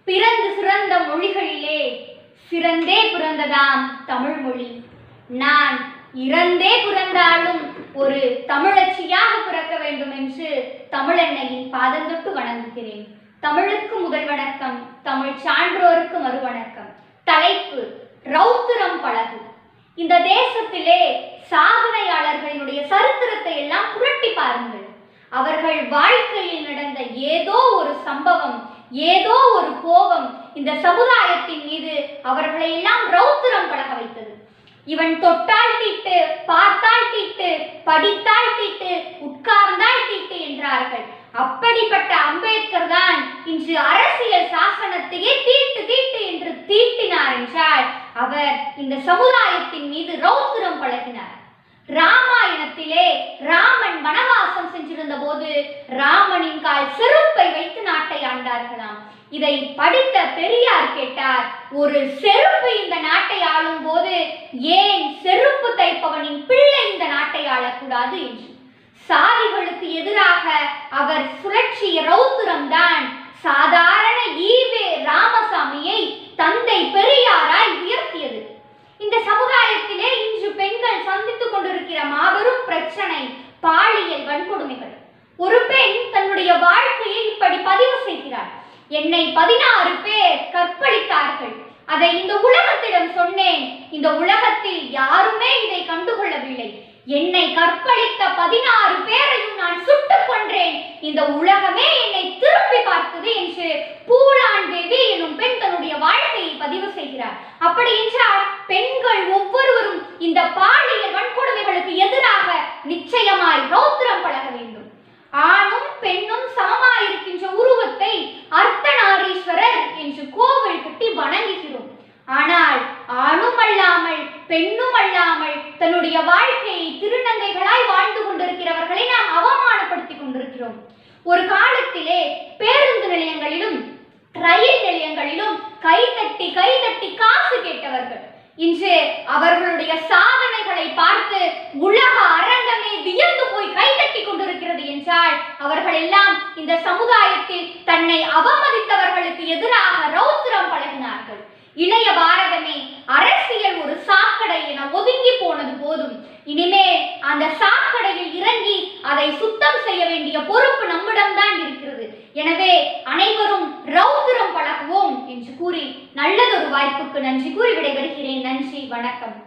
பிறந்து சிறந்த மொழிகளிலே சிறந்தே பிறந்ததாம் தமிழ் மொழி நான் இறந்தே பிறந்தாலும் ஒரு தமிழச்சியாக பிறக்க வேண்டும் என்று தமிழன்னையின் பாதந்தொட்டு வணங்குகிறேன் தமிழுக்கு முதல் வணக்கம் தமிழ் சான்றோருக்கு மறு வணக்கம் தலைப்பு ரௌத்திரம் பழகு இந்த தேசத்திலே சாதனையாளர்களினுடைய சரித்திரத்தை எல்லாம் புரட்டி பாருங்கள் அவர்கள் வாழ்க்கையில் நடந்த ஏதோ ஒரு சம்பவம் ஏதோ ஒரு கோபம் இந்த சமுதாயத்தின் மீது அவர்களை எல்லாம் ரௌத்திரம் பழக வைத்தது இவன் தொட்டால் தீட்டு பார்த்தால் தீட்டு படித்தால் தீட்டு உட்கார்ந்தால் தீட்டு என்றார்கள் அப்படிப்பட்ட அம்பேத்கர் தான் இன்று அரசியல் சாசனத்தையே தீட்டு தீட்டு என்று தீட்டினார் என்றால் அவர் இந்த சமுதாயத்தின் மீது ரௌத்திரம் பழகினார் ராமாயணத்திலே ராமன் வனவாசம் சென்றிருந்த போது ராமனின் கால் செருப்பை வைத்து நாட்டை ஆண்டார்களாம் இதை படித்த பெரியார் கேட்டார் ஒரு செருப்பு இந்த நாட்டை ஆளும் போது ஏன் செருப்பு தைப்பவனின் பிள்ளை இந்த நாட்டை ஆளக்கூடாது என்று சாதிகளுக்கு எதிராக அவர் சுழற்சிய ரௌத்திரம் தான் சாதாரண ஈவே ராமசாமியை தந்தை பெரியாராய் உயர்த்தியது இந்த சமுதாயத்திலே இன்று பெண்கள் சந்தித்துக் கொண்டிருக்கிற மாபெரும் பிரச்சனை பாலியல் வன்கொடுமைகள் ஒரு பெண் தன்னுடைய வாழ்க்கையை இப்படி பதிவு செய்கிறார் என்னை பதினாறு பேர் கற்பழித்தார்கள் அதை இந்த உலகத்திடம் சொன்னேன் இந்த உலகத்தில் யாருமே இதை கண்டுகொள்ளவில்லை என்னை கற்பழித்த பதினாறு பேரையும் நான் சுட்டுக் கொன்றேன் இந்த உலகமே என்னை திருப்பி பார்த்தது என்று பூலான் தேவி எனும் பெண் தன்னுடைய வாழ்க்கையை பதிவு செய்கிறார் அப்படி என்றால் பெண்கள் ஒவ்வொருவரும் இந்த பாலியல் வன்கொடுமைகளுக்கு எதிராக நிச்சயமாய் ரௌத்திரம் பழக வேண்டும் ஆணும் பெண்ணும் சமமாயிருக்கின்ற உருவத்தை அர்த்தநாரீஸ்வரர் என்று கோவில் கட்டி வணங்குகிறோம் ஆனால் ஆணும் அல்லாமல் பெண்ணும் அல்லாமல் தன்னுடைய வாழ்க்கையை திருநங்கைகளாய் வாழ்ந்து கொண்டிருக்கிறவர்களை நாம் அவமானப்படுத்திக் கொண்டிருக்கிறோம் ஒரு காலத்திலே பேருந்து நிலையங்களிலும் ரயில் நிலையங்களிலும் கைதட்டி கைதட்டி காசு கேட்டவர்கள் இன்று அவர்களுடைய சாதனைகளை பார்த்து உலக அரங்கமே வியந்து போய் கைதட்டி கொண்டிருக்கிறது என்றால் அவர்கள் எல்லாம் இந்த சமுதாயத்தில் தன்னை அவமதித்தவர்களுக்கு எதிராக ரௌத்திரம் பழகினார்கள் இளைய பாரதமே அரசியல் ஒரு சாக்கடை என ஒதுங்கி போனது போதும் இனிமேல் அந்த சாக்கடையில் இறங்கி அதை சுத்தம் செய்ய வேண்டிய பொறுப்பு நம்மிடம்தான் இருக்கிறது எனவே அனைவரும் ரௌத்திரம் பழகுவோம் என்று கூறி நல்லதொரு வாய்ப்புக்கு நன்றி கூறி விடைபெறுகிறேன் நன்றி வணக்கம்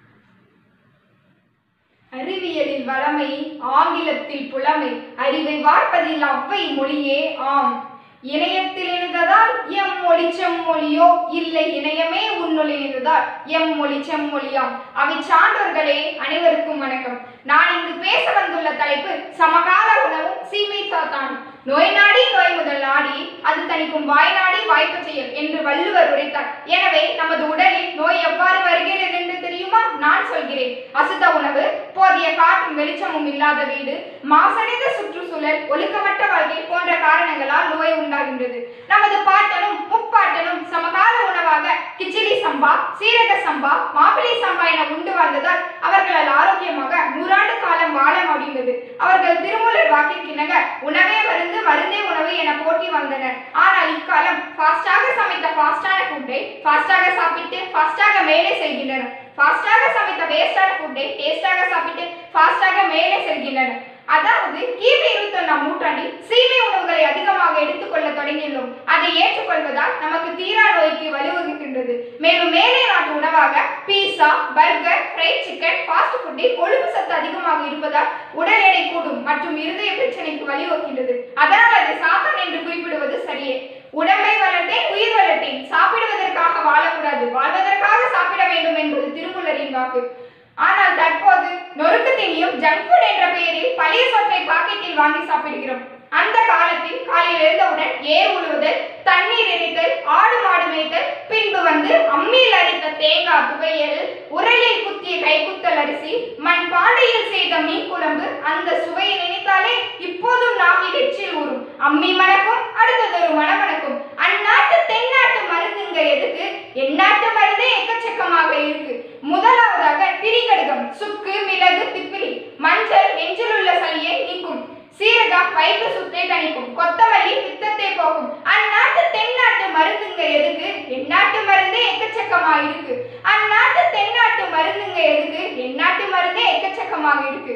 அறிவியலில் வளமை ஆங்கிலத்தில் புலமை அறிவை வார்ப்பதில் அவ்வை மொழியே ஆம் இணையத்தில் இணைந்ததால் எம் மொழி செம்மொழியோ இல்லை இணையமே உன்னுள் இணைந்ததால் எம் மொழி செம்மொழியாம் அவை சான்றோர்களே அனைவருக்கும் வணக்கம் நான் இங்கு பேச வந்துள்ள தலைப்பு சமகால உணவும் சீமை சாத்தான் நோய் நாடி நோய் முதல் நாடி அது தணிக்கும் வாய் நாடி வாய்ப்பு செயல் என்று வள்ளுவர் உரைத்தார் எனவே நமது உடலில் நோய் எவ்வாறு வருகிறது என்று தெரியுமா நான் சொல்கிறேன் அசுத்த உணவு போதிய காற்றும் வெளிச்சமும் இல்லாத வீடு மாசடைந்த சுற்றுச்சூழல் ஒழுக்கமற்ற வாழ்க்கை போன்ற காரணங்களால் நோய் உண்டாகின்றது நமது பாட்டனும் முப்பாட்டனும் சமகால உணவாக கிச்சிலி சம்பா சீரக சம்பா மாப்பிள்ளை சம்பா என உண்டு வாழ்ந்ததால் அவர்களால் ஆரோக்கியமாக நூறாண்டு காலம் வாழ முடிந்தது அவர்கள் திருமூலர் வாக்கிற்கிணங்க உணவே மருந்து மருந்தே உணவு என போட்டி வந்தனர் ஆனால் இக்காலம் ஃபாஸ்டாக சமைத்த ஃபாஸ்டான ஃபுட்டை ஃபாஸ்டாக சாப்பிட்டு ஃபாஸ்டாக மேலே செல்கின்றனர் ஃபாஸ்டாக சமைத்த வேஸ்டான ஃபுட்டை டேஸ்டாக சாப்பிட்டு ஃபாஸ்டாக மேலே செல்கின்றனர் அதாவது கிபி இருபத்தொன்னாம் நூற்றாண்டில் சீமை உணவுகளை அதிகமாக எடுத்துக்கொள்ள தொடங்கியுள்ளோம் அதை ஏற்றுக்கொள்வதால் நமக்கு தீரா நோய்க்கு வழிவகுக்கின்றது மேலும் மேலே நாட்டு உணவாக pizza burger fried chicken fast ஃபுட்டில் கொழுப்பு சத்து அதிகமாக இருப்பதால் உடல் எடை கூடும் மற்றும் இருதய பிரச்சனைக்கு வழிவகுக்கின்றது அதனால் அதை சாத்தான் என்று குறிப்பிடுவது சரியே உடம்பை வளர்த்தேன் உயிர் வளர்த்தேன் சாப்பிடுவதற்காக வாழக்கூடாது வாழ்வதற்காக சாப்பிட வேண்டும் என்பது திருமூலரின் வாக்கு ஆனால் தற்போது நொறுக்கு தீனியும் ஜங்க் ஃபுட் என்ற பெயரில் பழைய சொற்றை பாக்கெட்டில் வாங்கி சாப்பிடுகிறோம் அந்த காலத்தில் காலையில் எழுந்தவுடன் ஏர் உழுவுதல் தண்ணீர் இறைத்தல் ஆடு மாடு மேய்த்தல் பின்பு வந்து அம்மியில் அரைத்த தேங்காய் துவையல் உரலில் குத்திய கைக்குத்தல் அரிசி மண் பாண்டையில் செய்த மீன் குழம்பு அந்த சுவையை நினைத்தாலே இப்போதும் நாவில் எச்சில் ஊறும் அம்மி மணக்கும் அடுத்ததொரு மணமணக்கும் அந்நாட்டு தென்னாட்டு மருந்துங்க எதுக்கு எந்நாட்டு மருந்தே எக்கச்சக்கமாக இருக்கு முதலாவதாக திரிகடுகம் சுக்கு மிளகு திப்பிலி மஞ்சள் நெஞ்சில் உள்ள சளியை நீக்கும் சீரகம் வயிற்று சுத்தை தணிக்கும் கொத்தமல்லி பித்தத்தை போக்கும் அந்நாட்டு தென்னாட்டு மருந்துங்க எக்கச்சக்கமா இருக்கு அந்நாட்டு தென்னாட்டு மருந்துங்க எதுக்கு எந்நாட்டு மருந்தே எக்கச்சக்கமாக இருக்கு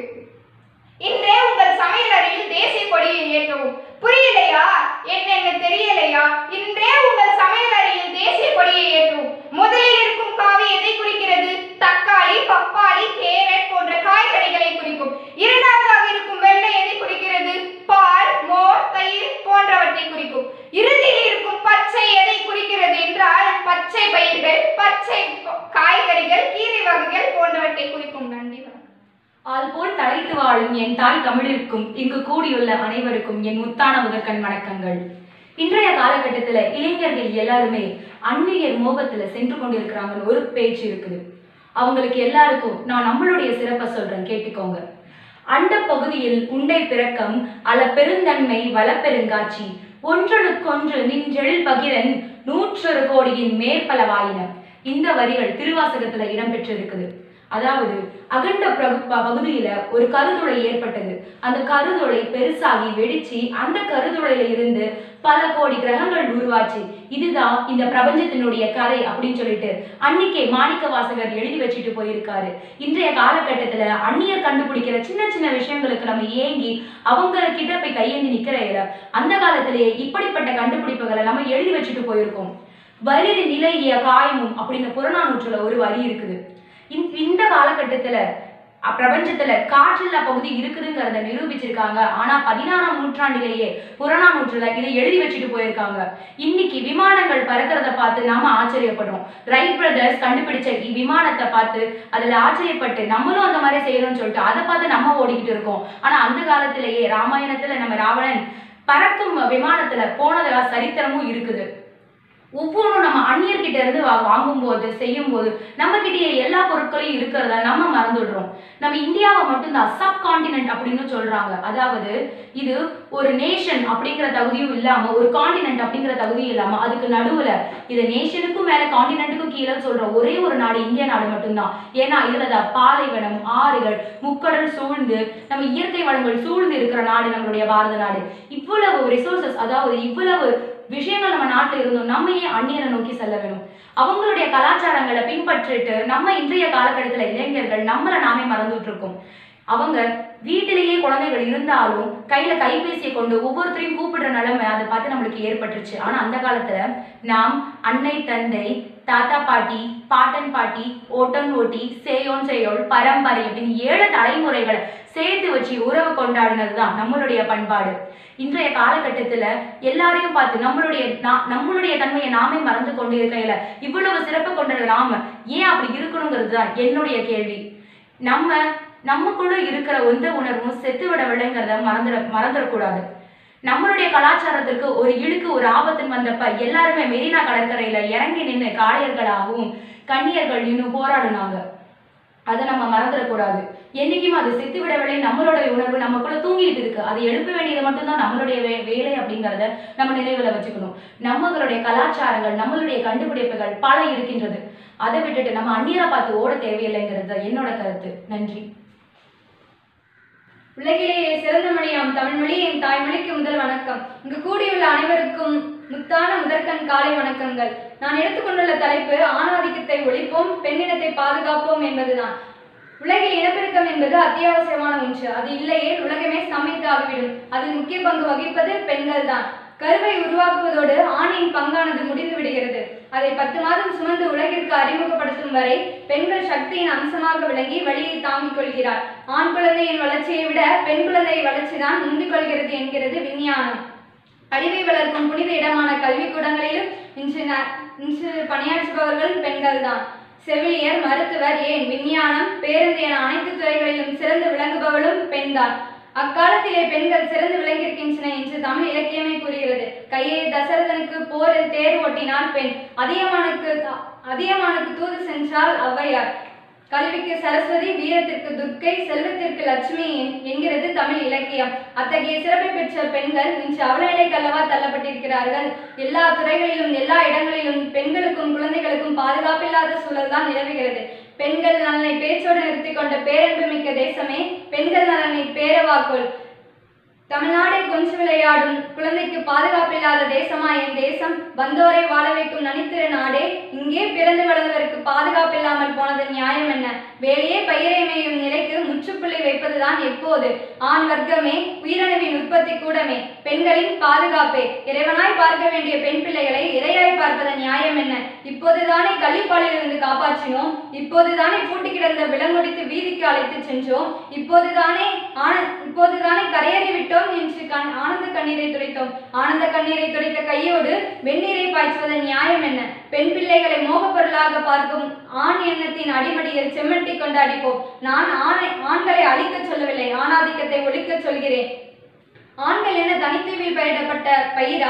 இன்றே உங்கள் சமையலறையில் தேசிய கொடியை ஏற்றவும் புரியலையா என்னென்ன தெரியலையா இன்றே உங்கள் சமையலறையில் தேசிய கொடியை ஏற்றவும் முதலில் இருக்கும் காவி எதை குறிக்கிறது தக்காளி பப்பாளி கேரட் போன்ற காய்கறிகளை குறிக்கும் இரண்டாவதாக இருக்கும் வெள்ளை எதை குறிக்கிறது பால் மோர் தயிர் போன்றவற்றை குறிக்கும் இறுதியில் இருக்கும் பச்சை எதை குறிக்கிறது என்றால் பச்சை பயிர்கள் பச்சை காய்கறிகள் கீரை வகைகள் போன்றவற்றை குறிக்கும் நன்றி வணக்கம். ஆள்போல் தலைத்து வாழும் என் தாய் தமிழிற்கும் இங்கு கூடியுள்ள அனைவருக்கும் என் முத்தான முதற்கண் வணக்கங்கள் இன்றைய காலகட்டத்துல இளைஞர்கள் எல்லாருமே அந்நியர் மோகத்துல சென்று கொண்டிருக்கிறாங்கன்னு ஒரு பேச்சு இருக்குது அவங்களுக்கு எல்லாருக்கும் நான் நம்மளுடைய சிறப்பை சொல்றேன் கேட்டுக்கோங்க அண்ட பகுதியில் உண்டை பிறக்கம் அல பெருந்தன்மை வளப்பெருங்காட்சி ஒன்றொழுக்கொன்று நின்றெழில் பகிரன் நூற்றொரு கோடியின் மேற்பலவாயின இந்த வரிகள் திருவாசகத்துல இடம்பெற்றிருக்குது அதாவது அகண்ட பிரகு ப- பகுதியில ஒரு கருதுளை ஏற்பட்டது அந்த கருதுளை பெருசாகி வெடிச்சு அந்த கருதுளையில இருந்து பல கோடி கிரகங்கள் உருவாச்சு இதுதான் இந்த பிரபஞ்சத்தினுடைய கதை அப்படின்னு சொல்லிட்டு அன்னைக்கே மாணிக்க வாசகர் எழுதி வச்சுட்டு போயிருக்காரு இன்றைய காலகட்டத்துல அந்நியர் கண்டுபிடிக்கிற சின்ன சின்ன விஷயங்களுக்கு நம்ம ஏங்கி அவங்க கிட்ட போய் கையேந்தி நிக்கிற அந்த காலத்திலேயே இப்படிப்பட்ட கண்டுபிடிப்புகளை நம்ம எழுதி வச்சுட்டு போயிருக்கோம் வலிது நிலைய காயமும் அப்படின்னு புறநானூற்றுல ஒரு வரி இருக்குது இந்த- இந்த காலகட்டத்துல அ- பிரபஞ்சத்துல காற்றில்லா பகுதி இருக்குதுங்கிறத நிரூபிச்சிருக்காங்க ஆனா பதினாறாம் நூற்றாண்டிலேயே புறநானூற்றுல இதை எழுதி வச்சுட்டு போயிருக்காங்க இன்னைக்கு விமானங்கள் பறக்கிறத பார்த்து நாம ஆச்சரியப்படுறோம் ரைட் பிரதர்ஸ் கண்டுபிடிச்ச இ- விமானத்தை பார்த்து அதுல ஆச்சரியப்பட்டு நம்மளும் அந்த மாதிரி செய்யணும்னு சொல்லிட்டு அதை பார்த்து நம்ம ஓடிக்கிட்டு இருக்கோம் ஆனா அந்த காலத்திலேயே ராமாயணத்துல நம்ம ராவணன் பறக்கும் விமானத்துல போனதா சரித்திரமும் இருக்குது ஒவ்வொன்றும் நம்ம அந்நியர்கிட்ட இருந்து வா வாங்கும்போது செய்யும்போது நம்ம கிட்டயே எல்லா பொருட்களையும் இருக்கிறத நம்ம மறந்துடுறோம் நம்ம இந்தியாவை மட்டும்தான் சப் காண்டினென்ட் அப்படின்னு சொல்றாங்க அதாவது இது ஒரு நேஷன் அப்படிங்கிற தகுதியும் இல்லாம ஒரு காண்டினென்ட் அப்படிங்கிற தகுதியும் இல்லாம அதுக்கு நடுவுல இது நேஷனுக்கும் மேல காண்டினென்ட்டுக்கும் கீழே சொல்ற ஒரே ஒரு நாடு இந்திய நாடு மட்டும்தான் ஏன்னா இதுல தான் பாலைவனம் ஆறுகள் முக்கடல் சூழ்ந்து நம்ம இயற்கை வளங்கள் சூழ்ந்து இருக்கிற நாடு நம்மளுடைய பாரத நாடு இவ்வளவு ரிசோர்சஸ் அதாவது இவ்வளவு விஷயங்கள் நம்ம நாட்டில் இருந்தோம் நம்ம ஏன் அந்நியரை நோக்கி செல்ல வேணும் அவங்களுடைய கலாச்சாரங்களை பின்பற்றிட்டு நம்ம இன்றைய காலகட்டத்தில் இளைஞர்கள் நம்மளை நாமே மறந்துட்டு இருக்கோம் அவங்க வீட்டிலேயே குழந்தைகள் இருந்தாலும் கையில கைபேசியை கொண்டு ஒவ்வொருத்தரையும் கூப்பிடுற நிலைமை அதை பார்த்து நம்மளுக்கு ஏற்பட்டுருச்சு ஆனா அந்த காலத்துல நாம் அன்னை தந்தை தாத்தா பாட்டி பாட்டன் பாட்டி ஓட்டன் ஓட்டி சேயோன் சேயோள் பரம்பரை அப்படின்னு ஏழு தலைமுறைகளை சேர்த்து வச்சு உறவு கொண்டாடினது தான் நம்மளுடைய பண்பாடு இன்றைய காலகட்டத்துல எல்லாரையும் பார்த்து நம்மளுடைய நா- நம்மளுடைய தன்மையை நாமே மறந்து கொண்டு இருக்கையில இவ்வளவு சிறப்பு கொண்ட நாம ஏன் அப்படி இருக்கணுங்கிறது தான் என்னுடைய கேள்வி நம்ம நமக்குள்ள இருக்கிற எந்த உணர்வும் செத்து விடவில்லைங்கிறத மறந்துட மறந்துடக்கூடாது நம்மளுடைய கலாச்சாரத்திற்கு ஒரு இழுக்கு ஒரு ஆபத்துன்னு வந்தப்ப எல்லாருமே மெரினா கடற்கரையில இறங்கி நின்று காளையர்களாகவும் கன்னியர்கள் நின்று போராடினாங்க அதை நம்ம மறந்துடக்கூடாது என்னைக்குமே அது செத்து விடவில்லை நம்மளோட உணர்வு நமக்குள்ள தூங்கிட்டு இருக்கு அதை எழுப்ப வேண்டியது மட்டும்தான் நம்மளுடைய வே வேலை அப்படிங்கிறத நம்ம நினைவுல வச்சுக்கணும் நம்மளுடைய கலாச்சாரங்கள் நம்மளுடைய கண்டுபிடிப்புகள் பல இருக்கின்றது அதை விட்டுட்டு நம்ம அந்நியரை பார்த்து ஓட தேவையில்லைங்கிறது தான் என்னோட கருத்து நன்றி உலகிலேயே சிறந்த மொழியாம் தமிழ் மொழி என் தாய்மொழிக்கு முதல் வணக்கம் இங்கு கூடியுள்ள அனைவருக்கும் முத்தான முதற்கண் காலை வணக்கங்கள் நான் எடுத்துக்கொண்டுள்ள தலைப்பு ஆணாதிக்கத்தை ஒழிப்போம் பெண்ணினத்தை பாதுகாப்போம் என்பதுதான் உலகில் இனப்பெருக்கம் என்பது அத்தியாவசியமான ஒன்று அது இல்லையே உலகமே சமைத்து ஆகிவிடும் அதில் முக்கிய பங்கு வகிப்பது பெண்கள் தான் கருவை உருவாக்குவதோடு ஆணின் பங்கானது முடிந்து விடுகிறது அதை பத்து மாதம் சுமந்து உலகிற்கு அறிமுகப்படுத்தும் வரை பெண்கள் சக்தியின் அம்சமாக விளங்கி வழியை தாங்கிக் கொள்கிறார் ஆண் குழந்தையின் வளர்ச்சியை விட பெண் குழந்தை வளர்ச்சிதான் முந்திக் கொள்கிறது என்கிறது விஞ்ஞானம் அறிவை வளர்க்கும் புனித இடமான கல்விக்கூடங்களிலும் இன்று ந- இன்று பணியாற்றுபவர்கள் பெண்கள்தான் செவிலியர் மருத்துவர் ஏன் விஞ்ஞானம் பேருந்து என அனைத்து துறைகளிலும் சிறந்து விளங்குபவளும் பெண்தான் அக்காலத்திலே பெண்கள் சிறந்து விளங்கியிருக்கின்றன என்று தமிழ் இலக்கியமே கூறுகிறது கையை தசரதனுக்கு போரில் தேர் ஓட்டினாள் பெண் அதியமானுக்கு அதியமானுக்கு தூது சென்றால் ஔவையார் கல்விக்கு சரஸ்வதி வீரத்திற்கு துர்க்கை செல்வத்திற்கு லட்சுமி என்- என்கிறது தமிழ் இலக்கியம் அத்தகைய சிறப்பை பெற்ற பெண்கள் இன்று அவலநிலைக்கு அல்லவா தள்ளப்பட்டிருக்கிறார்கள் எல்லா துறைகளிலும் எல்லா இடங்களிலும் பெண்களுக்கும் குழந்தைகளுக்கும் பாதுகாப்பில்லாத சூழல் தான் நிலவுகிறது பெண்கள் நலனை பேச்சோடு நிறுத்திக் கொண்ட பேரன்பு மிக்க தேசமே பெண்கள் நலனை பேரவாக்குள் தமிழ்நாடை கொஞ்சி விளையாடும் குழந்தைக்கு பாதுகாப்பில்லாத தேசமா என் தேசம் வந்தோரை வாழ வைக்கும் நனித்திரு நாடே இங்கே பிறந்து வளர்ந்தவருக்கு பாதுகாப்பில்லாமல் போனது நியாயம் என்ன வேலையே பயிரை மேயும் நிலைக்கு முற்றுப்புள்ளி வைப்பதுதான் எப்போது ஆண் வர்க்கமே உயிரணுவின் உற்பத்தி கூடமே பெண்களின் பாதுகாப்பே இறைவனாய் பார்க்க வேண்டிய பெண் பிள்ளைகளை இரையாய் பார்ப்பதன் நியாயம் என்ன இப்போதுதானே கள்ளிப்பாலிலிருந்து காப்பாற்றினோம் இப்போதுதானே பூட்டி கிடந்த விலங்கொடித்து வீதிக்கு அழைத்து சென்றோம் இப்போதுதானே ஆன இப்போதுதானே கரையேறி விட்டோம் என்று கண் ஆனந்த கண்ணீரை துடைத்தோம் ஆனந்த கண்ணீரை துடைத்த கையோடு வெந்நீரை பாய்ச்சுவதன் நியாயம் என்ன பெண் பிள்ளைகளை மோகப் பொருளாக பார்க்கும் ஆண் எண்ணத்தின் அடிமடியில் செம்மட்டி கொண்டு அடிப்போம் நான் ஆணை ஆண்களை அழிக்கச் சொல்லவில்லை ஆணாதிக்கத்தை ஒழிக்கச் சொல்கிறேன் ஆண்கள் என்ன தனித்தீவில் பயிரிடப்பட்ட பயிரா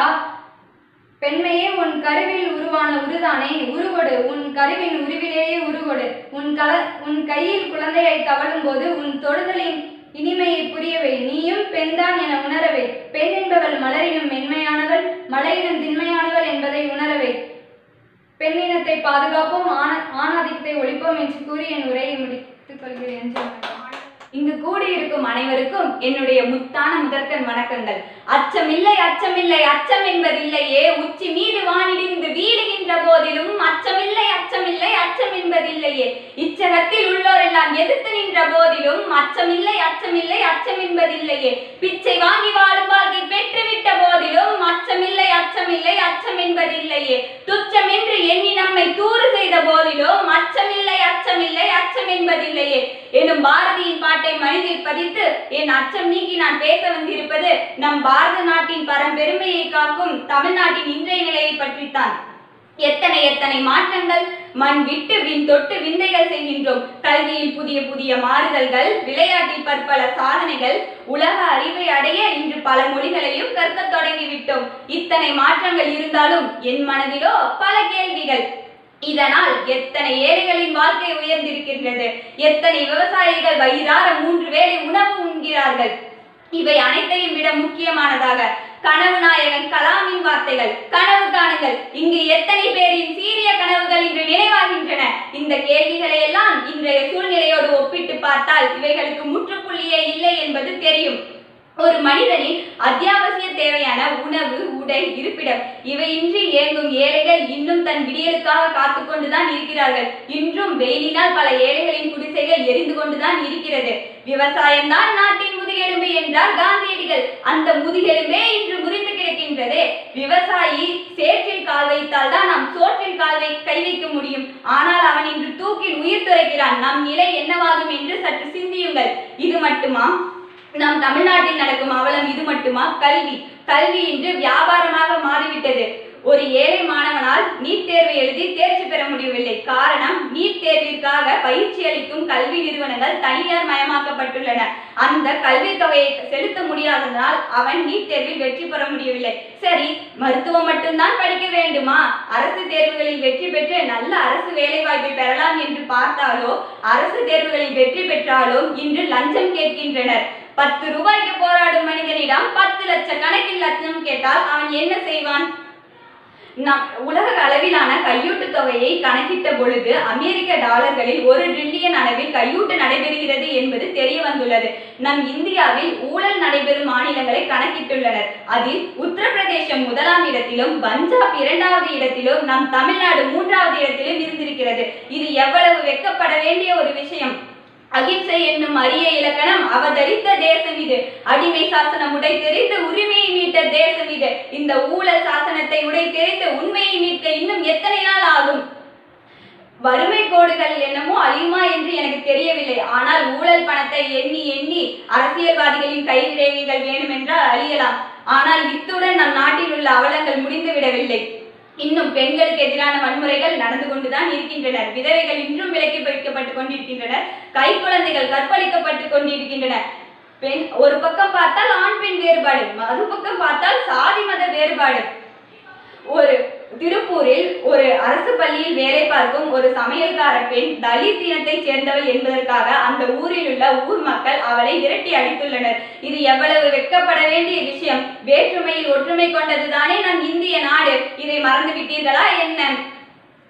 பெண்மையே உன் கருவில் உருவான உருதானே உருவொடு உன் கருவின் உருவிலேயே உருவொடு உன் கல உன் கையில் குழந்தையை தவழும் போது உன் தொடுதலின் இனிமையை புரியவை நீயும் பெண்தான் என உணரவே பெண் என்பவள் மலரினும் மென்மையானவள் மலையினும் திண்மையானவள் என்பதை உணரவே பெண்ணினத்தை பாதுகாப்போம் ஆண ஆணாதிக்கத்தை ஒழிப்போம் என்று கூறி என் உரையை முடித்துக் கொள்கிறேன் இங்கு கூடியிருக்கும் அனைவருக்கும் என்னுடைய முத்தான முதற்கண் வணக்கங்கள் அச்சமில்லை அச்சமில்லை அச்சம் என்பதில்லையே உச்சி மீது வானிடிந்து வீழுகின்ற போதிலும் அச்சமில்லை அச்சமில்லை அச்சம் என்பதில்லையே இச்சகத்தில் உள்ளோரெல்லாம் எதிர்த்து நின்ற போதிலும் அச்சமில்லை அச்சமில்லை அச்சம் என்பதில்லையே பிச்சை வாங்கி வாழும் வாழ்க்கை பெற்றுவிட்ட போதிலும் அச்சமில்லை அச்சமில்லை அச்சம் என்பதில்லையே துச்சம் என்று எண்ணி நம்மை தூறு செய்த போதிலும் அச்சமில்லை அச்சமில்லை அச்சம் என்பதில்லையே எனும் பாரதியின் பாட்டை மனதில் பதித்து என் அச்சம் நீக்கி நான் பேச வந்திருப்பது நம் பாரத நாட்டின் பரம்பெருமையை காக்கும் தமிழ்நாட்டின் இன்றைய நிலையை பற்றித்தான் எத்தனை எத்தனை மாற்றங்கள் மண் விட்டு விண் தொட்டு விந்தைகள் செய்கின்றோம் கல்வியில் புதிய புதிய மாறுதல்கள் விளையாட்டில் பற்பல சாதனைகள் உலக அறிவை அடைய இன்று பல மொழிகளையும் கற்கத் தொடங்கிவிட்டோம் இத்தனை மாற்றங்கள் இருந்தாலும் என் மனதிலோ பல கேள்விகள் இதனால் எத்தனை ஏழைகளின் வாழ்க்கை உயர்ந்திருக்கின்றது எத்தனை விவசாயிகள் வயிறார மூன்று வேளை உணவு உண்கிறார்கள் இவை அனைத்தையும் விட முக்கியமானதாக கனவு நாயகன் கலாமின் வார்த்தைகள் கனவு காணுங்கள் இங்கு எத்தனை பேரின் சீரிய கனவுகள் இன்று நினைவாகின்றன இந்த கேள்விகளை எல்லாம் இன்றைய சூழ்நிலையோடு ஒப்பிட்டு பார்த்தால் இவைகளுக்கு முற்றுப்புள்ளியே இல்லை என்பது தெரியும் ஒரு மனிதனின் அத்தியாவசிய தேவையான உணவு உடை இருப்பிடம் இவையின்றி இயங்கும் ஏழைகள் இன்னும் தன் விடியலுக்காக காத்து கொண்டுதான் இருக்கிறார்கள் இன்றும் வெயிலினால் பல ஏழைகளின் குடிசைகள் எரிந்து கொண்டுதான் இருக்கிறது விவசாயம்தான் நாட்டின் முதுகெலும்பு என்றார் காந்தியடிகள் அந்த முதுகெலும்பே இன்று முறிந்து கிடக்கின்றது விவசாயி சேற்றில் கால் வைத்தால் தான் நாம் சோற்றில் கால் வை கை வைக்க முடியும் ஆனால் அவன் இன்று தூக்கில் உயிர் துறைக்கிறான் நம் நிலை என்னவாகும் என்று சற்று சிந்தியுங்கள் இது மட்டுமா நம் தமிழ்நாட்டில் நடக்கும் அவலம் இது மட்டுமா கல்வி கல்வி இன்று வியாபாரமாக மாறிவிட்டது ஒரு ஏழை மாணவனால் நீட் தேர்வு எழுதி தேர்ச்சி பெற முடியவில்லை காரணம் நீட் தேர்விற்காக பயிற்சி அளிக்கும் கல்வி நிறுவனங்கள் தனியார் மயமாக்கப்பட்டுள்ளன அந்த கல்வி தொகையை செலுத்த முடியாததனால் அவன் நீட் தேர்வில் வெற்றி பெற முடியவில்லை சரி மருத்துவம் மட்டும்தான் படிக்க வேண்டுமா அரசு தேர்வுகளில் வெற்றி பெற்று நல்ல அரசு வேலை வாய்ப்பை பெறலாம் என்று பார்த்தாலோ அரசு தேர்வுகளில் வெற்றி பெற்றாலும் இன்று லஞ்சம் கேட்கின்றனர் பத்து ரூபாய்க்கு போராடும் மனிதனிடம் பத்து லட்ச கணக்கில் லட்சம் கேட்டால் அவன் என்ன செய்வான் நம் உலக அளவிலான கையூட்டு தொகையை கணக்கிட்ட பொழுது அமெரிக்க டாலர்களில் ஒரு ட்ரில்லியன் அளவில் கையூட்டு நடைபெறுகிறது என்பது தெரிய வந்துள்ளது நம் இந்தியாவில் ஊழல் நடைபெறும் மாநிலங்களை கணக்கிட்டுள்ளனர் அதில் உத்தரப்பிரதேசம் முதலாம் இடத்திலும் பஞ்சாப் இரண்டாவது இடத்திலும் நம் தமிழ்நாடு மூன்றாவது இடத்திலும் இருந்திருக்கிறது இது எவ்வளவு வெட்கப்பட வேண்டிய ஒரு விஷயம் அகிம்சை என்னும் அரிய இலக்கணம் அவதரித்த தேசம் இது அடிமை சாசனம் உடைத்தெறிந்து உரிமையை மீட்ட தேசம் இது இந்த ஊழல் சாசனத்தை உடைத்தெறிந்து உண்மையை மீட்க இன்னும் எத்தனை நாள் ஆகும் வறுமை கோடுகள் என்னமோ அழியுமா என்று எனக்கு தெரியவில்லை ஆனால் ஊழல் பணத்தை எண்ணி எண்ணி அரசியல்வாதிகளின் கை ரேகைகள் வேண்டுமென்றால் அழியலாம் ஆனால் இத்துடன் நம் நாட்டில் உள்ள அவலங்கள் முடிந்து விடவில்லை இன்னும் பெண்களுக்கு எதிரான வன்முறைகள் நடந்து கொண்டுதான் இருக்கின்றனர் விதவைகள் இன்றும் விலக்கி வைக்கப்பட்டு கொண்டிருக்கின்றனர் கைக்குழந்தைகள் கற்பழிக்கப்பட்டு கொண்டிருக்கின்றன பெண் ஒரு பக்கம் பார்த்தால் ஆண் பெண் வேறுபாடு மறுபக்கம் பார்த்தால் சாதி மத வேறுபாடு ஒரு திருப்பூரில் ஒரு அரசு பள்ளியில் வேலை பார்க்கும் ஒரு சமையல்கார பெண் தலித் இனத்தைச் சேர்ந்தவள் என்பதற்காக அந்த ஊரில் உள்ள ஊர் மக்கள் அவளை விரட்டி அடித்துள்ளனர் இது எவ்வளவு வெட்கப்பட வேண்டிய விஷயம் வேற்றுமையில் ஒற்றுமை கொண்டதுதானே நம் இந்திய நாடு இதை மறந்து விட்டீர்களா என்ன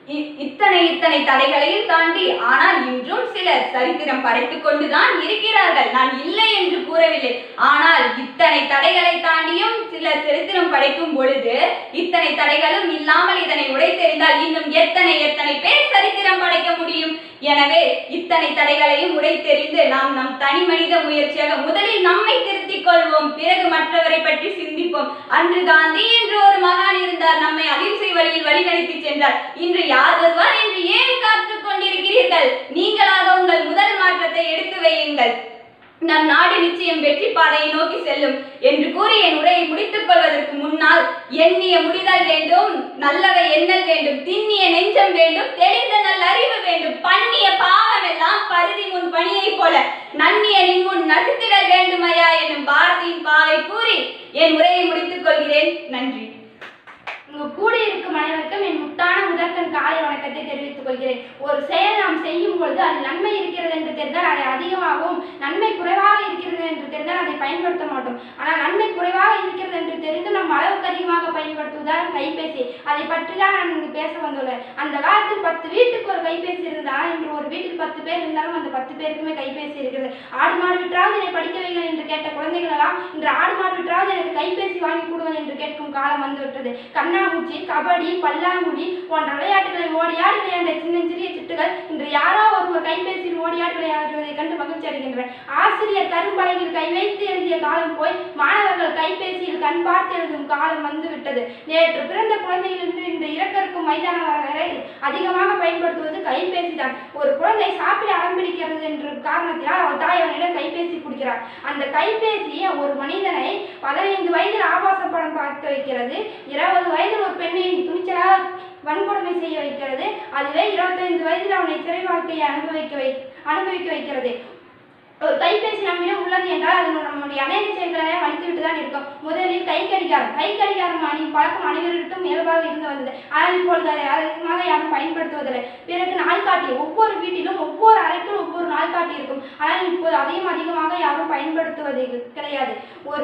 இ- இத்தனை இத்தனை தடைகளையும் தாண்டி ஆனால் இன்றும் சிலர் சரித்திரம் படைத்துக் கொண்டுதான் இருக்கிறார்கள் நான் இல்லை என்று கூறவில்லை ஆனால் இத்தனை தடைகளை தாண்டியும் சிலர் சரித்திரம் படைக்கும் பொழுது இத்தனை தடைகளும் இல்லாமல் இதனை உடைத்தெறிந்தால் இன்னும் எத்தனை எத்தனை பேர் சரித்திரம் படைக்க முடியும் எனவே இத்தனை தடைகளையும் உடைத்தெறிந்து நாம் நம் தனி மனித முயற்சியாக முதலில் நம்மை திருத்திக் கொள்வோம் பிறகு மற்றவரை பற்றி சிந்திப்போம் அன்று காந்தி என்று ஒரு மகான் இருந்தார் நம்மை அகிம்சை வழியில் வழிநடத்தி சென்றார் இன்று யார் வருவார் என்று ஏன் காத்துக் கொண்டிருக்கிறீர்கள் நீங்களாக உங்கள் முதல் மாற்றத்தை எடுத்து வையுங்கள் நம் நாடு நிச்சயம் வெற்றி பாதையை நோக்கி செல்லும் என்று கூறி என் உரையை முடித்துக் கொள்வதற்கு முன்னால் எண்ணிய முடிதல் வேண்டும் நல்லவை எண்ணல் வேண்டும் திண்ணிய நெஞ்சம் வேண்டும் தெளிந்த நல்ல அறிவு வேண்டும் பண்ணிய பாவம் எல்லாம் பருதி முன் பணியைப் போல நன்னிய நின் முன் நசித்திடல் வேண்டுமையா என்னும் பாரதியின் பாவை கூறி என் உரையை முடித்துக் கொள்கிறேன் நன்றி இங்கு கூடியிருக்கும் அனைவருக்கும் என் முத்தான முதற்கண் காலை வணக்கத்தை தெரிவித்துக் கொள்கிறேன் ஒரு செயல் நாம் செய்யும் பொழுது அது நன்மை இருக்கிறது என்று தெரிந்தால் அதை அதிகமாகவும் நன்மை குறைவாக இருக்கிறது என்று தெரிந்தால் அதை பயன்படுத்த மாட்டோம் ஆனால் நன்மை குறைவாக இருக்கிறது என்று தெரிந்து நாம் அளவுக்கு அதிகமாக பயன்படுத்துவதால் கைபேசி அதை பற்றி தான் நான் இங்கு பேச வந்துள்ளேன் அந்த காலத்தில் பத்து வீட்டுக்கு ஒரு கைபேசி இருந்தால் இன்று ஒரு வீட்டில் பத்து பேர் இருந்தாலும் அந்த பத்து பேருக்குமே கைபேசி இருக்கிறது ஆடு மாடு விற்றாவது என்னை படிக்க வைங்கள் என்று கேட்ட குழந்தைகள் எல்லாம் இன்று ஆடு மாடு விற்றாவது எனக்கு கைபேசி வாங்கி கொடுங்கள் என்று கேட்கும் காலம் வந்துவிட்டது கண்ணாமூச்சி கபடி பல்லாங்குடி போன்ற விளையாட்டுகளை ஓடியாடி விளையாண்ட சின்னஞ்சிறிய சிட்டுகள் இன்று யாரோ ஒருவர் கைபேசியில் ஓடியாடி விளையாடுவதை கண்டு மகிழ்ச்சி அடைகின்றனர் ஆசிரியர் கரும்பலகையில் கை வைத்து எழுதிய காலம் போய் மாணவர்கள் கைபேசியில் கண் பார்த்து எழுதும் காலம் வந்துவிட்டது நேற்று பிறந்த குழந்தையிலிருந்து இன்று இறக்கருக்கும் மைதானம் வரை அதிகமாக பயன்படுத்துவது கைபேசி தான் ஒரு குழந்தை சாப்பிட அடம்பிடிக்கிறது என்ற காரணத்தினால் அவர் தாய் அவனிடம் கைபேசி கொடுக்கிறார் அந்த கைபேசி ஒரு மனிதனை பதினைந்து வயதில் ஆபாச படம் பார்க்க வைக்கிறது இருபது வயதில் ஒரு பெண்ணை துணிச்சலாக வன்கொடுமை செய்ய வைக்கிறது அதுவே இருபத்தைந்து வயதில் அவனை சிறை வாழ்க்கையை அனுபவிக்க வை அனுபவிக்க வைக்கிறது ஒரு கைபேசி நம்மிடம் உள்ளது என்றால் அது நம்முடைய அநேக செயல்களை அழித்துவிட்டு தான் இருக்கும் முதலில் கை கடிகாரம் கை கடிகாரம் அணி பழக்கம் அனைவரிடத்தும் இயல்பாக இருந்து வந்தது ஆனால் இப்பொழுது அதை அதிகமாக யாரும் பயன்படுத்துவதில்லை பிறகு நாள்காட்டி ஒவ்வொரு வீட்டிலும் ஒவ்வொரு அறைக்கும் ஒவ்வொரு நாள்காட்டி இருக்கும் ஆனால் இப்போது அதையும் அதிகமாக யாரும் பயன்படுத்துவது கிடையாது ஒரு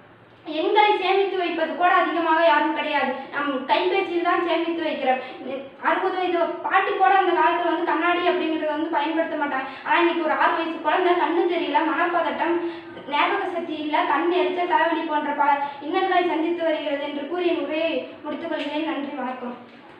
எண்களை சேமித்து வைப்பது கூட அதிகமாக யாரும் கிடையாது நம் கைபேசியில் தான் சேமித்து வைக்கிறோம் நி- அறுபது வயது பாட்டி கூட அந்த காலத்தில் வந்து கண்ணாடி அப்படிங்கிறத வந்து பயன்படுத்த மாட்டாங்க ஆனால் இன்னைக்கு ஒரு ஆறு வயசு குழந்தை கண்ணு தெரியல மனப்பதட்டம் ஞாபக சக்தி இல்லை கண் எரிச்சல் தலைவலி போன்ற பல இன்னல்களை சந்தித்து வருகிறது என்று கூறி என் உரையை முடித்துக் கொள்கிறேன் நன்றி வணக்கம்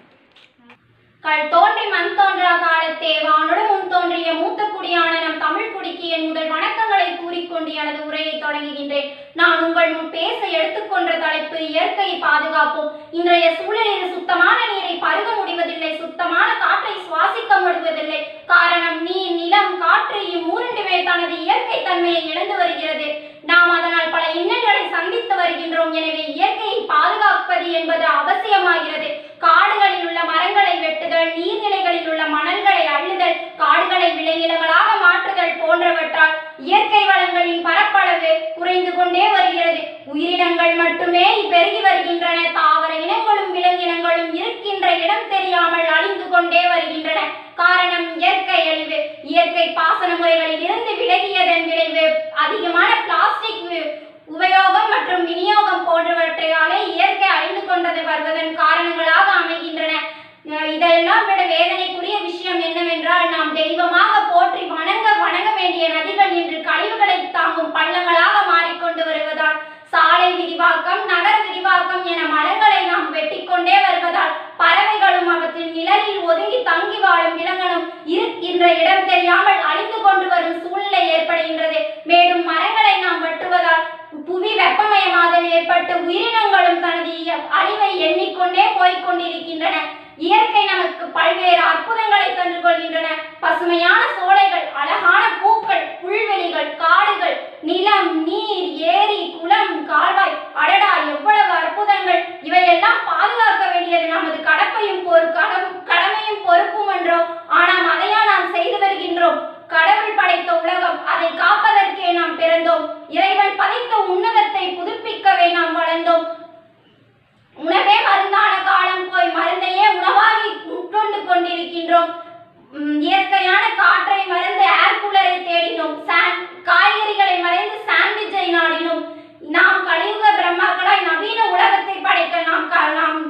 கல் தோன்றி மண் தோன்றா காலத்தே வானோடு முன் தோன்றிய மூத்த குடியான நம் தமிழ் குடிக்கு என் முதல் வணக்கங்களை கூறிக்கொண்டு எனது உரையை தொடங்குகின்றேன் நான் உங்கள் முன் பேச எடுத்துக்கொண்ட தலைப்பு இயற்கையை பாதுகாப்போம் இன்றைய சூழலில் சுத்தமான நீரை பருக முடிவதில்லை சுத்தமான காற்றை சுவாசிக்க முடிவதில்லை காரணம் நீர் நிலம் காற்று இம்மூரண்டுமே தனது இயற்கை தன்மையை இழந்து வருகிறது நாம் அதனால் பல இன்னல்களை சந்தித்து வருகின்றோம் எனவே இயற்கையை பாதுகாப்பது என்பது அவசியமாகிறது காடுகளில் உள்ள மரங்களை வெட்டுதல் நீர்நிலைகளில் உள்ள மணல்களை அள்ளுதல் காடுகளை விளைநிலங்களாக மாற்றுதல் போன்றவற்றால் இயற்கை வளங்களின் பரப்பளவு குறைந்து கொண்டே வருகிறது உயிரினங்கள் மட்டுமே பெருகி வருகின்றன தாவர இனங்களும் விலங்கினங்களும் இருக்கின்ற இடம் தெரியாமல் அழிந்து கொண்டே வருகின்றன காரணம் இயற்கை அழிவு இயற்கை பாசன முறைகளில் இருந்து விலகியதன் விளைவு அதிகமான பிளாஸ்டிக் வி- உபயோகம் மற்றும் விநியோகம் போன்றவற்றாலே இயற்கை அழிந்து கொண்டது வருவதன் காரணங்களாக அமைகின்றன அஹ் இதெல்லாம் விட வேதனைக்குரிய விஷயம் என்னவென்றால் நாம் தெய்வமாக போற்றி வணங்க வணங்க வேண்டிய நதிகள் இன்று கழிவுகளை தாங்கும் பள்ளங்களாக மாறிக்கொண்டு வருவதால் சாலை விரிவாக்கம் நகர விரிவாக்கம் என மரங்களை நாம் வெட்டிக்கொண்டே வருவதால் பறவைகளும் அவற்றின் நிழலில் ஒதுங்கி தங்கி வாழும் விலங்கனும் இருக்கின்ற இடம் தெரியாமல் அழிந்து கொண்டு வரும் சூழ்நிலை ஏற்படுகின்றது மேலும் மரங்களை நாம் வெட்டுவதால் புவி வெப்பமயமாதல் ஏற்பட்டு உயிரினங்களும் தனது இய- அழிவை எண்ணிக்கொண்டே போய்க் கொண்டிருக்கின்றன இயற்கை நமக்கு பல்வேறு அற்புதங்களை தந்து கொள்கின்றன பசுமையான சோலைகள் அழகான பூக்கள் புல்வெளிகள் காடுகள் நிலம் நீர் ஏரி குளம் கால்வாய் அடடா எவ்வளவு அற்புதங்கள் இவையெல்லாம் பாதுகாக்க வேண்டியது நமது கடப்பையும் பொறு கடம் கடமையும் பொறுப்பும் என்றோ ஆனால் அதையா நாம் செய்து வருகின்றோம் கடவுள் படைத்த உலகம் அதை காப்பதற்கே நாம் பிறந்தோம் இறைவன் படைத்த உன்னதத்தை புதுப்பிக்கவே நாம் வளர்ந்தோம் உணவே மருந்தான காலம் போய் மருந்தையே உணவாகி உட்கொண்டு கொண்டிருக்கின்றோம் உம், இயற்கையான காற்றை மறந்து ஏர் கூலரை தேடினோம் சான் காய்கறிகளை மறைந்து சாண்ட்விச்சை நாடினோம் நாம் கலியுக பிரம்மாக்களாய் நவீன உலகத்தை படைக்க நாம் க- நாம்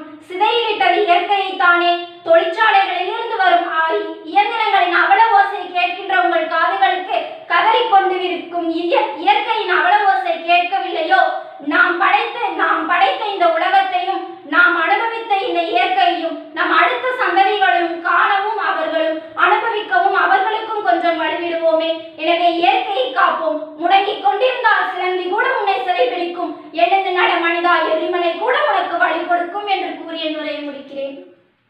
தொழிற்சாலைகளிலிருந்து வரும் ஆ, இயந்திரங்களின் அவல ஓசை கேட்கின்ற உங்கள் காதுகளுக்கு கதறிக்கொண்டு இருக்கும் இய- இயற்கையின் அவல ஓசை கேட்கவில்லையோ நாம் படைத்த நாம் படைத்த இந்த உலகத்தையும் நாம் அனுபவித்த இந்த இயற்கையையும் நம் அடுத்த சந்ததிகளையும் காணவும் அவர்களும் அனுபவிக்கவும் அவர்களுக்கும் கொஞ்சம் வழிவிடுவோமே எனவே இயற்கையை காப்போம் முடங்கிக் கொண்டிருந்தால் சிலந்தி கூட உன்னை சிறைபிடிக்கும் எழுந்து நட மனிதா எரிமலை கூட உனக்கு வழி கொடுக்கும் என்று கூறிய நுரையை முடிக்கிறேன்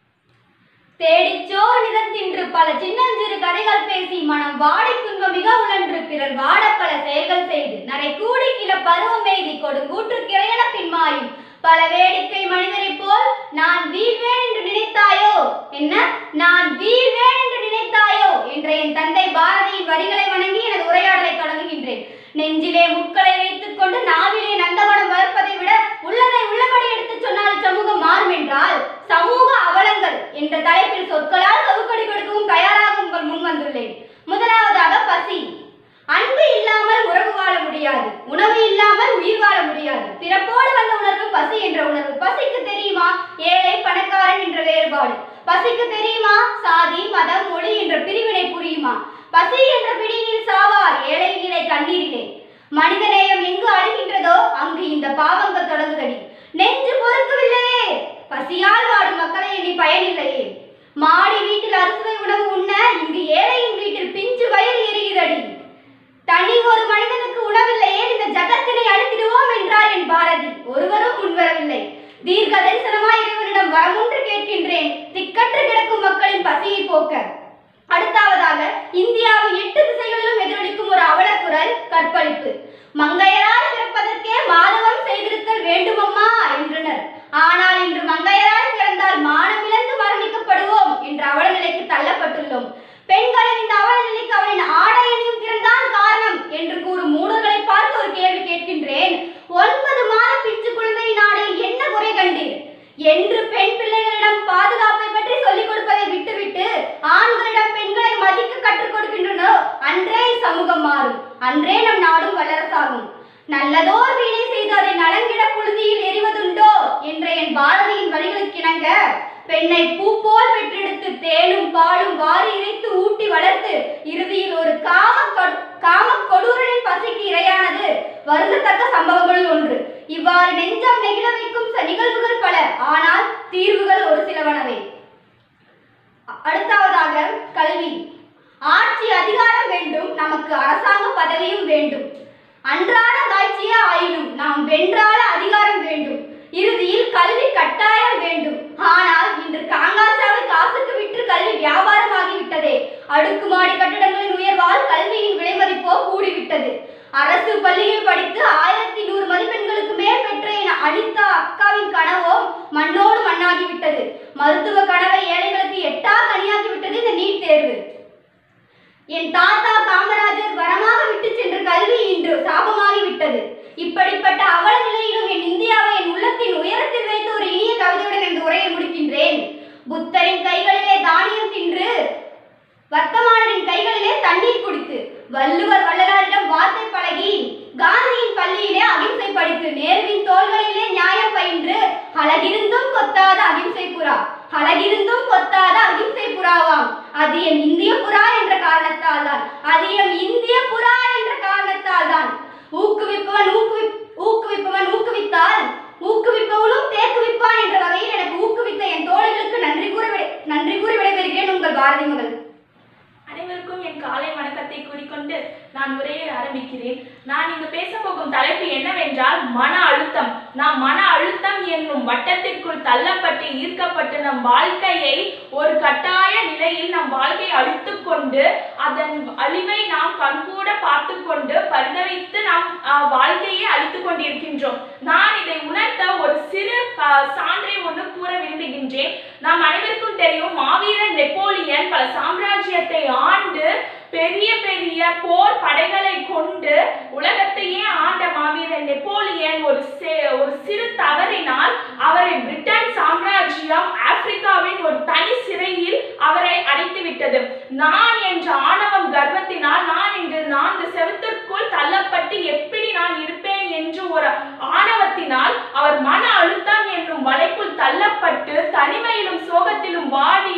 தேடிச்சோர் நிறத்தின்று பல சின்னஞ்சிறு கதைகள் பேசி மனம் வாடி துன்பம் மிக உழன்று பிறர் வாட பல செயல்கள் செய்து நரை கூடி கிள பருவம் எய்தி கொடுங்கூற்று கிரையன பின்மாயும் பல வேடிக்கை மனிதரைப் போல் நான் வீழ்வேன் என்று நினைத்தாயோ என்ன நான் வீழ்வேன் என்று நினைத்தாயோ என்ற என் தந்தை பாரதியின் வரிகளை வணங்கி எனது உரையாடலை தொடங்குகின்றேன் நெஞ்சிலே முட்களை வைத்துக் கொண்டு நாவிலே நந்தவனம் வளர்ப்பதை விட உள்ளதை உள்ளபடி எடுத்துச் சொன்னால் சமூகம் மாறும் என்றால் சமூக அவலங்கள் என்ற தலைப்பில் சொற்களால் சவுக்கடி கொடுக்கவும் தயாராக உங்கள் முன் வந்துள்ளேன் முதலாவதாக பசி அன்பு இல்லாமல் உறவு வாழ முடியாது உணவு இல்லாமல் உயிர் வாழ முடியாது பிறப்போடு வந்த உணர்வு பசி என்ற உணர்வு பசிக்கு தெரியுமா ஏழை பணக்காரன் என்ற வேறுபாடு பசிக்கு தெரியுமா சாதி மதம் மொழி என்ற பிரிவினை புரியுமா பசி என்ற பிடியில் சாவார் ஏழை நிலை கண்ணீரிலே மனிதநேயம் எங்கு அழுகின்றதோ அங்கு இந்த பாவங்கள் தொடங்குதடி நெஞ்சு பொறுக்கவில்லையே பசியால் வாடும் மக்களை எண்ணி பயனில்லையே மாடி வீட்டில் அறுசுவை உணவு உண்ண இங்கு ஏழையின் வீட்டில் பிஞ்சு வயிறு எரியுதடி தனி ஒரு மனிதனுக்கு உணவில்லையே இந்த ஜகத்தினை அழித்திடுவோம் என்றார் என் பாரதி ஒருவரும் முன்வரவில்லை தீர்க்க தரிசனமாய் இறைவனிடம் வரமுன்று கேட்கின்றேன் திக்கற்று கிடக்கும் மக்களின் பசியை போக்க அடுத்தாவதாக இந்தியாவின் எட்டு திசைகளிலும் எதிரொலிக்கும் ஒரு அவலக்குரல் கற்பழிப்பு மங்கையரால் பிறப்பதற்கே மாதவம் செய்திருத்தல் வேண்டுமம்மா என்றனர் ஆனால் இன்று மங்கையரால் பிறந்தால் மானம் இழந்து மரணிக்கப்படுவோம் என்ற அவல நிலைக்கு தள்ளப்பட்டுள்ளோம் பெண்களின் இந்த அவல நிலைக்கு அவளின் ஆடை அணியும் திறன்தான் காரணம் என்று கூறும் மூடர்களை பார்த்து ஒரு கேள்வி கேட்கின்றேன் ஒன்பது மாத பிஞ்சு குழந்தையின் ஆடையில் என்ன குறை கண்டீர் என்று பெண் பிள்ளைகளிடம் பாதுகாப்பை பற்றி சொல்லிக் கொடுப்பதை விட்டுவிட்டு ஆண்களிடம் பெண்களை மதிக்க கற்றுக் கொடுக்கின்றனோ அன்றே சமூகம் மாறும் அன்றே நம் நாடும் வல்லரசாகும் நல்லதோர் வீணை செய்து அதை நலங்கிட புழுதியில் எறிவதுண்டோ என்ற என் பாரதியின் வரிகளுக்கிணங்க பெண்ணை பூ போல் பெற்றெடுத்து தேனும் பாலும் வாரி இறைத்து ஊட்டி வளர்த்து இறுதியில் ஒரு காம கொ- காம கொடூரனின் பசிக்கு இரையானது வருந்தத்தக்க சம்பவங்களில் ஒன்று இவ்வாறு நெஞ்சம் நெகிழ வைக்கும் ச- நிகழ்வுகள் பல ஆனால் தீர்வுகள் ஒரு சிலவனவே அ- அடுத்தாவதாக கல்வி ஆட்சி அதிகாரம் வேண்டும் நமக்கு அரசாங்க பதவியும் வேண்டும் அன்றாட காய்ச்சிய ஆயினும் நாம் வென்றாட அதிகாரம் வேண்டும் இறுதியில் கல்வி கட்டாயம் வேண்டும் ஆனால் இன்று காங்காச்சாவை காசுக்கு விற்று கல்வி வியாபாரமாகிவிட்டதே அடுக்குமாடி கட்டடங்களின் உயர்வால் கல்வியின் விலைமதிப்போ கூடிவிட்டது அரசு பள்ளியில் படித்து ஆயிரத்தி நூறு மதிப்பெண்களுக்கு மேல் பெற்ற என் அனிதா அக்காவின் கனவோ மண்ணோடு மண்ணாகிவிட்டது மருத்துவ கனவை ஏழைகளுக்கு எட்டா கனியாகிவிட்டது இந்த நீட் தேர்வு என் தாத்தா காமராஜர் வரமாக விட்டு சென்ற கல்வி இன்று சாபமாகி விட்டது இப்படிப்பட்ட அவல நிலையிலும் என் இந்தியாவை என் உள்ளத்தின் உயரத்தில் வைத்து ஒரு இனிய கவிதையுடன் எனது உரையை முடிக்கின்றேன் புத்தரின் கைகளிலே தானியம் தின்று வர்த்தமானரின் கைகளிலே தண்ணீர் குடித்து வள்ளுவர் வள்ளலாரிடம் வார்த்தை பழகி காந்தியின் பள்ளியிலே அகிம்சை படித்து நேருவின் தோள்களிலே நியாயம் பயின்று அழகிருந்தும் கொத்தாத அகிம்சை புறா அழகிருந்தும் கொத்தாத அகிம்சை புறாவாம் அது என் இந்திய புறா என்ற காரணத்தால் தான் அது என் இந்திய புறா என்ற காரணத்தால் தான் ஊக்குவிப்பவன் ஊக்குவி ஊக்குவிப்பவன் ஊக்குவித்தால் ஊக்குவிப்பவனும் தேக்குவிப்பான் என்ற வகையில் எனக்கு ஊக்குவித்த என் தோழிகளுக்கு நன்றி கூறி விடை- நன்றி கூறி விடைபெறுகிறேன் உங்கள் பாரதி மகள் அனைவருக்கும் என் காலை வணக்கத்தை கூறிக்கொண்டு நான் உரையை ஆரம்பிக்கிறேன் நான் இங்கு பேச போகும் தலைப்பு என்னவென்றால் மன அழுத்தம் நாம் மன அழுத்தம் என்னும் வட்டத்திற்குள் தள்ளப்பட்டு ஈர்க்கப்பட்டு நம் வாழ்க்கையை ஒரு கட்டாய நிலையில் நம் வாழ்க்கையை அழித்துக் கொண்டு அதன் அழிவை நாம் கண்கூட பார்த்து கொண்டு பரிதவித்து நாம் ஆஹ், வாழ்க்கையை அழித்துக் கொண்டிருக்கின்றோம் நான் இதை உணர்த்த ஒரு சிறு ஆஹ், சான்றை ஒன்று கூற விரும்புகின்றேன் நாம் அனைவருக்கும் தெரியும் மாவீரன் நெப்போலியன் பல சாம்ராஜ்யத்தை ஆண்டு பெரிய பெரிய போர் படைகளை கொண்டு உலகத்தையே ஆண்ட மாவீரன் நெப்போலியன் ஒரு சே- ஒரு சிறு தவறினால் அவரை பிரிட்டன் சாம்ராஜ்யம் ஆப்பிரிக்காவின் ஒரு தனி சிறையில் அவரை அடைத்து விட்டது நான் என்ற ஆணவம் கர்வத்தினால் நான் இன்று நான்கு செவத்திற்குள் தள்ளப்பட்டு எப்படி நான் இருப்பேன் என்று ஒரு ஆணவத்தினால் அவர் மன அழுத்தம் என்னும் வலைக்குள் தள்ளப்பட்டு தனிமையிலும் சோகத்திலும் வாடி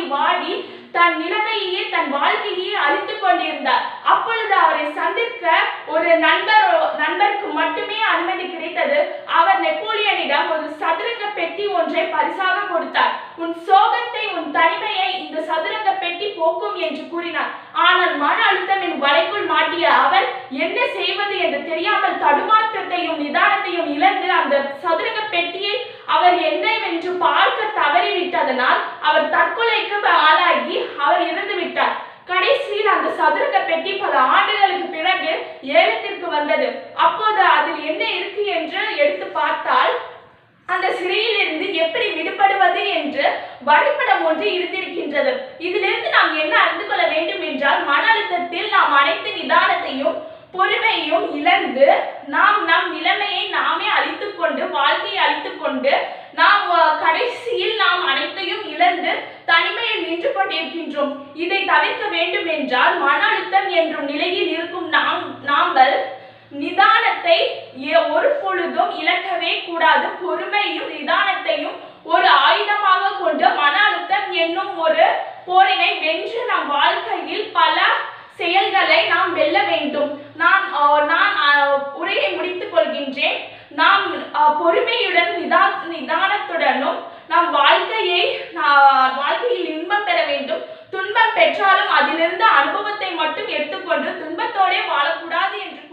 தன் வாழ்க்கையை அழித்துக் கொண்டிருந்தார் அப்பொழுது அவரை சந்திக்க ஒரு நண்பர் நண்பருக்கு மட்டுமே அனுமதி கிடைத்தது அவர் நெப்போலியனிடம் ஒரு சதுரங்க பெட்டி ஒன்றை பரிசாக கொடுத்தார் உன் சோகத்தை உன் தனிமையை இந்த சதுரங்க பெட்டி போக்கும் என்று கூறினார் ஆனால் மன அழுத்தம் என் வலைக்குள் மாட்டிய அவர் என்ன செய்வது என்று தெரியாமல் தடுமாற்றத்தையும் நிதானத்தையும் இழந்து அந்த சதுரங்க பெட்டியை அவர் என்னவென்று பார்க்க தவறிவிட்டதனால் அவர் தற்கொலைக்கு ஆளாகி அவர் இறந்து விட்டார் கடைசியில் அந்த சதுரங்க பெட்டி பல ஆண்டுகளுக்கு பிறகு ஏலத்திற்கு வந்தது அப்போது அதில் என்ன இருக்கு என்று எடுத்து பார்த்தால் அந்த சிறையிலிருந்து எப்படி விடுபடுவது என்று வரைபடம் ஒன்று இருந்திருக்கின்றது இதிலிருந்து நாம் என்ன அறிந்து கொள்ள வேண்டும் என்றால் மன அழுத்தத்தில் நாம் அனைத்து நிதானத்தையும் பொறுமையும் இழந்து நாம் நம் நிலைமையை நாமே அழித்துக் கொண்டு வாழ்க்கையை அழித்துக் கொண்டு நாம் அஹ், கடைசியில் நாம் அனைத்தையும் இழந்து தனிமையில் நின்று கொண்டிருக்கின்றோம் இதை தவிர்க்க வேண்டும் என்றால் மன அழுத்தம் என்றும் நிலையில் இருக்கும் நாம் நாங்கள் நிதானத்தை எ- ஒரு பொழுதும் இழக்கவே கூடாது பொறுமையும் நிதானத்தையும் ஒரு ஆயுதமாக கொண்டு மன அழுத்தம் என்னும் ஒரு போரினை வென்று நம் வாழ்க்கையில் பல செயல்களை நாம் வெல்ல வேண்டும் நான் அஹ், நான் அஹ், உரையை முடித்துக் கொள்கின்றேன் நாம் அஹ், பொறுமையுடன் நிதா நிதானத்துடனும் நம் வாழ்க்கையை நா- வாழ்க்கையில் இன்பம் பெற வேண்டும் துன்பம் பெற்றாலும் அதிலிருந்து அனுபவத்தை மட்டும் எடுத்துக்கொண்டு துன்பத்தோடே வாழக்கூடாது என்று